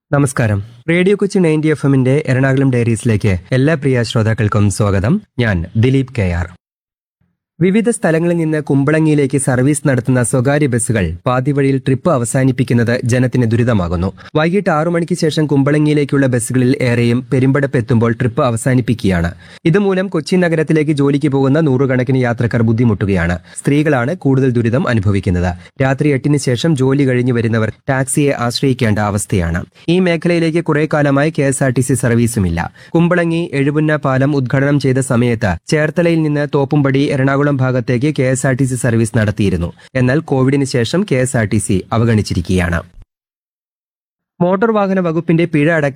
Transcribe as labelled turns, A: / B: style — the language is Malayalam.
A: നമസ്കാരം റേഡിയോ കൊച്ചി നയൻറ്റി എഫ് എമ്മിന്റെ എറണാകുളം ഡയറീസിലേക്ക് എല്ലാ പ്രിയ ശ്രോതാക്കൾക്കും സ്വാഗതം ഞാൻ ദിലീപ് കെ ആർ വിവിധ സ്ഥലങ്ങളിൽ നിന്ന് കുമ്പളങ്ങിയിലേക്ക് സർവീസ് നടത്തുന്ന സ്വകാര്യ ബസ്സുകൾ പാതിവഴിയിൽ ട്രിപ്പ് അവസാനിപ്പിക്കുന്നത് ജനത്തിന് ദുരിതമാകുന്നു വൈകിട്ട് ആറു മണിക്ക് ശേഷം കുമ്പളങ്ങിയിലേക്കുള്ള ബസ്സുകളിൽ ഏറെയും പെരുമ്പടപ്പ് എത്തുമ്പോൾ ട്രിപ്പ് അവസാനിപ്പിക്കുകയാണ് ഇതുമൂലം കൊച്ചി നഗരത്തിലേക്ക് ജോലിക്ക് പോകുന്ന നൂറുകണക്കിന് യാത്രക്കാർ ബുദ്ധിമുട്ടുകയാണ് സ്ത്രീകളാണ് കൂടുതൽ ദുരിതം അനുഭവിക്കുന്നത് രാത്രി എട്ടിന് ശേഷം ജോലി കഴിഞ്ഞു വരുന്നവർ ടാക്സിയെ ആശ്രയിക്കേണ്ട അവസ്ഥയാണ് ഈ മേഖലയിലേക്ക് കുറെ കാലമായി K S R T C സർവീസുമില്ല കുമ്പളങ്ങി എഴുപുന്ന പാലം ഉദ്ഘാടനം ചെയ്ത സമയത്ത് ചേർത്തലയിൽ നിന്ന് തോപ്പുംപടി എറണാകുളം ഭാഗത്തേക്ക് K S R T C service നടത്തിയിരുന്നു എന്നാൽ കോവിഡിന് ശേഷം K S R T C അവഗണിച്ചിരിക്കുകയാണ് മോട്ടോർ വാഹന വകുപ്പിന്റെ പിഴ അടയ്ക്കാൻ